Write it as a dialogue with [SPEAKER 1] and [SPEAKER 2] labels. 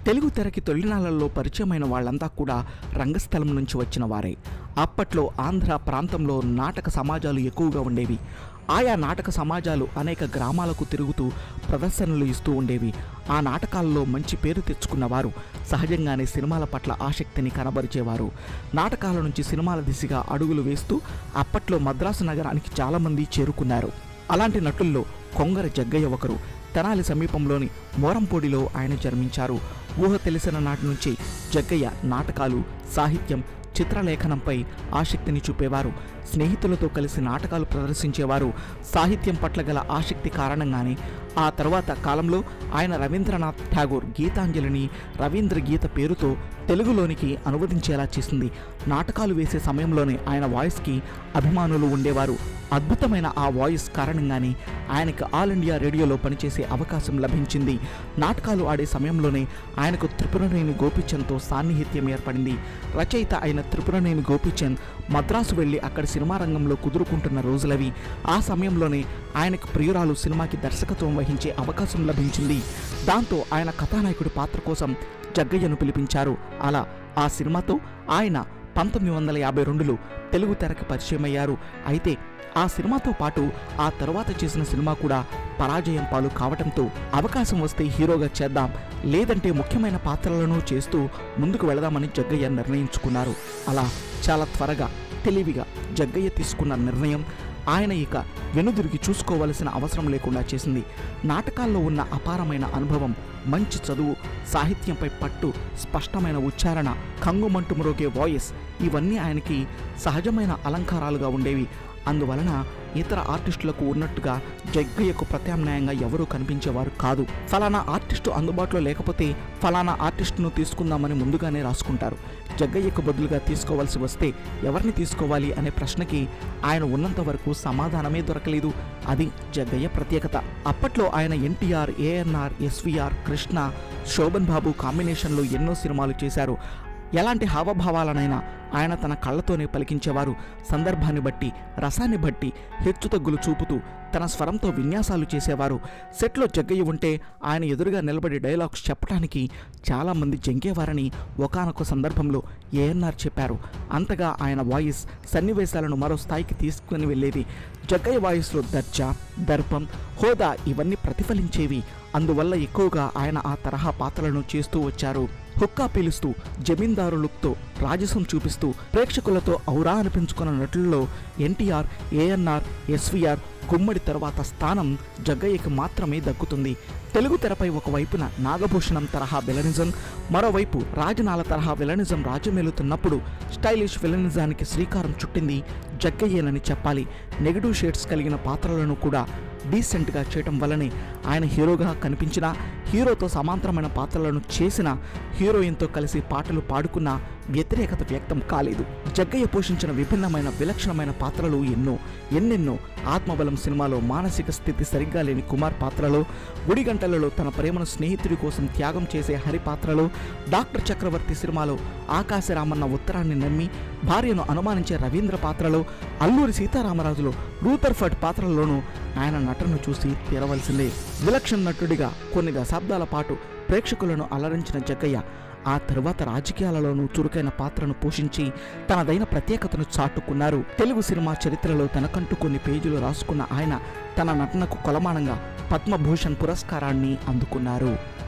[SPEAKER 1] తెలుగు తెరకి తొలినాళ్లలో పరిచయమైన వాళ్ళంతా కూడా రంగస్థలం నుంచి వచ్చిన వారే అప్పట్లో ఆంధ్ర ప్రాంతంలో నాటక సమాజాలు ఎక్కువగా ఉండేవి ఆయా నాటక సమాజాలు అనేక గ్రామాలకు తిరుగుతూ ప్రదర్శనలు ఇస్తూ ఉండేవి ఆ నాటకాలలో మంచి పేరు తెచ్చుకున్నవారు సహజంగానే సినిమాల పట్ల ఆసక్తిని కనబరిచేవారు నాటకాల నుంచి సినిమాల దిశగా అడుగులు వేస్తూ అప్పట్లో మద్రాసు నగరానికి చాలామంది చేరుకున్నారు అలాంటి నటుల్లో కొంగర జగ్గయ్య ఒకరు తెనాలి సమీపంలోని మోరంపూడిలో ఆయన జన్మించారు ఊహ తెలిసిన నాటి నుంచి జగ్గయ్య నాటకాలు సాహిత్యం చిత్రలేఖనంపై ఆసక్తిని చూపేవారు స్నేహితులతో కలిసి నాటకాలు ప్రదర్శించేవారు సాహిత్యం పట్ల గల ఆసక్తి కారణంగానే ఆ తర్వాత కాలంలో ఆయన రవీంద్రనాథ్ ఠాగూర్ గీతాంజలిని రవీంద్ర గీత పేరుతో తెలుగులోనికి అనువదించేలా చేసింది నాటకాలు వేసే సమయంలోనే ఆయన వాయిస్కి అభిమానులు ఉండేవారు అద్భుతమైన ఆ వాయిస్ కారణంగానే ఆయనకు ఆల్ ఇండియా రేడియోలో పనిచేసే అవకాశం లభించింది నాటకాలు ఆడే సమయంలోనే ఆయనకు త్రిపురనేని గోపిచంద్తో సాన్నిహిత్యం ఏర్పడింది రచయిత అయిన త్రిపురనేని గోపిచంద్ మద్రాసు వెళ్ళి అక్కడ సినిమా రంగంలో కుదురుకుంటున్న రోజులవి ఆ సమయంలోనే ఆయనకు ప్రియురాలు సినిమాకి దర్శకత్వం వహించే అవకాశం లభించింది దాంతో ఆయన కథానాయకుడి పాత్ర కోసం జగ్గయ్యను పిలిపించారు అలా ఆ సినిమాతో ఆయన పంతొమ్మిది వందల యాభై రెండులో తెలుగు తెరకి పరిచయమయ్యారు అయితే ఆ సినిమాతో పాటు ఆ తర్వాత చేసిన సినిమా కూడా పరాజయం పాలు కావటంతో అవకాశం వస్తే హీరోగా చేద్దాం లేదంటే ముఖ్యమైన పాత్రలను చేస్తూ ముందుకు వెళదామని జగ్గయ్య నిర్ణయించుకున్నారు అలా చాలా త్వరగా తెలివిగా జగ్గయ్య తీసుకున్న నిర్ణయం ఆయన ఇక వెనుదిరిగి చూసుకోవలసిన అవసరం లేకుండా చేసింది నాటకాల్లో ఉన్న అపారమైన అనుభవం మంచి చదువు సాహిత్యంపై పట్టు స్పష్టమైన ఉచ్చారణ కంగుమంటు మ్రోగే వాయిస్ ఇవన్నీ ఆయనకి సహజమైన అలంకారాలుగా ఉండేవి అందువలన ఇతర ఆర్టిస్టులకు ఉన్నట్టుగా జగ్గయ్యకు ప్రత్యామ్నాయంగా ఎవరూ కనిపించేవారు కాదు ఫలానా ఆర్టిస్టు అందుబాటులో లేకపోతే ఫలానా ఆర్టిస్టును తీసుకుందామని ముందుగానే రాసుకుంటారు జగ్గయ్యకు బదులుగా తీసుకోవాల్సి వస్తే ఎవరిని తీసుకోవాలి అనే ప్రశ్నకి ఆయన ఉన్నంత వరకు సమాధానమే దొరకలేదు అది జగ్గయ్య ప్రత్యేకత అప్పట్లో ఆయన ఎన్టీఆర్ ఏఎన్ఆర్ ఎస్విఆర్ కృష్ణ శోభన్ బాబు కాంబినేషన్లో ఎన్నో సినిమాలు చేశారు ఎలాంటి హావభావాలనైనా ఆయన తన కళ్ళతోనే పలికించేవారు సందర్భాన్ని బట్టి రసాన్ని బట్టి హెచ్చుతగ్గులు చూపుతూ తన స్వరంతో విన్యాసాలు చేసేవారు సెట్లో జగ్గయ్య ఉంటే ఆయన ఎదురుగా నిలబడి డైలాగ్స్ చెప్పడానికి చాలామంది జంకేవారని ఒకానొక సందర్భంలో ఏఎన్ఆర్ చెప్పారు అంతగా ఆయన వాయిస్ సన్నివేశాలను మరో స్థాయికి తీసుకుని వెళ్ళేది జగ్గయ్య వాయిస్లో దర్జా దర్పం హోదా ఇవన్నీ ప్రతిఫలించేవి అందువల్ల ఎక్కువగా ఆయన ఆ తరహా పాత్రలను చేస్తూ వచ్చారు హుక్కా పీలుస్తూ జమీందారు లుక్తో రాజసం చూపిస్తూ ప్రేక్షకులతో ఔరా అనిపించుకున్న నటుల్లో ఎన్టీఆర్ ఏఎన్ఆర్ ఎస్వీఆర్ గుమ్మడి తర్వాత స్థానం జగ్గయ్యకి మాత్రమే దక్కుతుంది తెలుగు తెరపై ఒకవైపున నాగభూషణం తరహా విలనిజం మరోవైపు రాజనాల తరహా విలనిజం రాజ్యమేలుతున్నప్పుడు స్టైలిష్ విలనిజానికి శ్రీకారం చుట్టింది జగ్గయ్యేనని చెప్పాలి నెగటివ్ షేడ్స్ కలిగిన పాత్రలను కూడా డీసెంట్గా చేయటం వల్లనే ఆయన హీరోగా కనిపించిన హీరోతో సమాంతరమైన పాత్రలను చేసిన హీరోయిన్తో కలిసి పాటలు పాడుకున్న వ్యతిరేకత వ్యక్తం కాలేదు జగ్గయ్య పోషించిన విభిన్నమైన విలక్షణమైన పాత్రలు ఎన్నో ఎన్నెన్నో ఆత్మబలం సినిమాలో మానసిక స్థితి సరిగ్గా లేని కుమార్ పాత్రలో గుడిగంటలలో తన ప్రేమను స్నేహితుడి కోసం త్యాగం చేసే హరి పాత్రలో డాక్టర్ చక్రవర్తి సినిమాలో ఆకాశరామన్న ఉత్తరాన్ని నమ్మి భార్యను అనుమానించే రవీంద్ర పాత్రలో అల్లూరి సీతారామరాజులో రూతర్ఫర్డ్ పాత్రలోనూ ఆయన నటనను చూసి తీరవలసిందే విలక్షణ నటుడిగా కొన్ని దశాబ్దాల పాటు ప్రేక్షకులను అలరించిన జగ్గయ్య ఆ తరువాత రాజకీయాలలోనూ చురుకైన పాత్రను పోషించి తనదైన ప్రత్యేకతను చాటుకున్నారు తెలుగు సినిమా చరిత్రలో తనకంటూ కొన్ని పేజీలు రాసుకున్న ఆయన తన నటనకు కొలమానంగా పద్మభూషణ్ పురస్కారాన్ని అందుకున్నారు